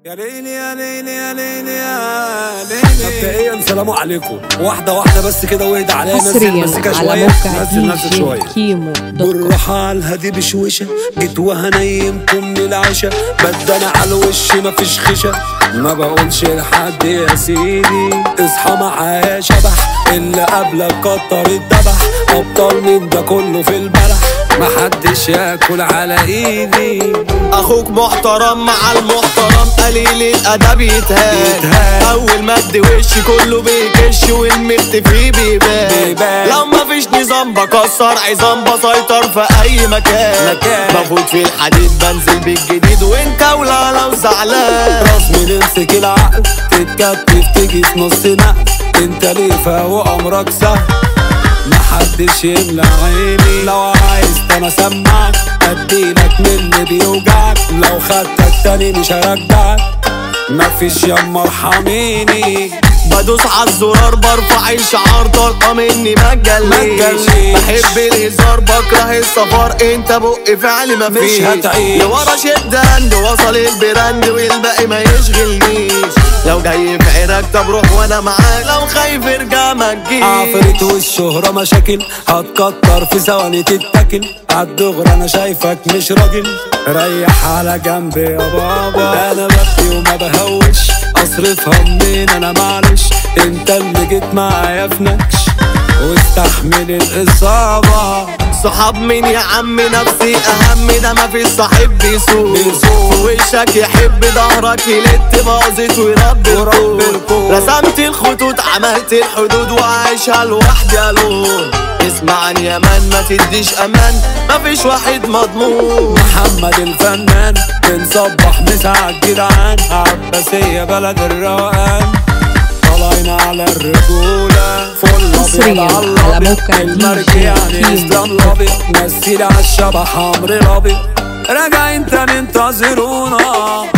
يا ليلي يا ليلي يا ليلي يا ليلي مبدئيا سلام عليكم واحدة واحدة بس كده واهدى عليا نزل حصريا المزيكا على شوية موقع نزل دي نزل جي شوية كيمو دوت كوم. بالراحة على الهادي بشوشة جيت وهنيمكم من العشاء بدنا على الوش مفيش خشة ما بقولش لحد يا سيدي اصحى معايا شبح اللي قبلك كتر الدبح ابطال من ده كله في البلح محدش ياكل على ايدي اخوك محترم مع المحترم قليل الادب يتهان يتهان. اول ما ادي وشي كله بيكش والمخت فيه بيبان بيبان. لو مفيش نظام بكسر عظام بسيطر في اي مكان مكان. بفوت في الحديد بنزل بالجديد وانت ولا لو زعلان رسمي نمسك العقل تتكتف تيجي في نص نقل انت ليه فوق امرك سهل محدش يملى عيني لو عايز انا اسمعك اديلك من اللي بيوجعك لو خدتك تاني مش هرجعك مفيش يما ارحميني بدوس على الزرار برفع الشعار طلقه مني ما ما تجليش تجليش. بحب الهزار بكره السفر انت بق فعل ما مش فيش هتعيش. لورا شد هند وصل البراند والباقي ما يشغلنيش لو جاي في عينك طب روح وانا معاك لو خايف ارجع ما تجيش عفريت والشهرة مشاكل هتكتر في ثواني تتاكل عالدغري انا شايفك مش راجل ريح على جنب يا بابا انا ببكي وما بهوش اصرفها منين انا معلش انت اللي جيت معايا في نكش واستحمل الاصابة صحاب مين يا عم نفسي اهم ده ما في صاحب بيسوق بيسوق. في وشك يحب ظهرك يلت باظت ورب ورب الكون الكون. رسمت الخطوط عملت الحدود وعايشها لوحدي الون اسمعني يا مان ما تديش امان ما فيش واحد مضمون محمد الفنان بنصبح مساعة الجدعان عباسية بلد الروقان طالعين على الرجولة فل حصرياً أبيض على على الأبيض موقع المرج DJ يعني كيمو. اسلام الأبيض مثيل على الشبح عمرو الأبيض راجعين تاني انتظرونا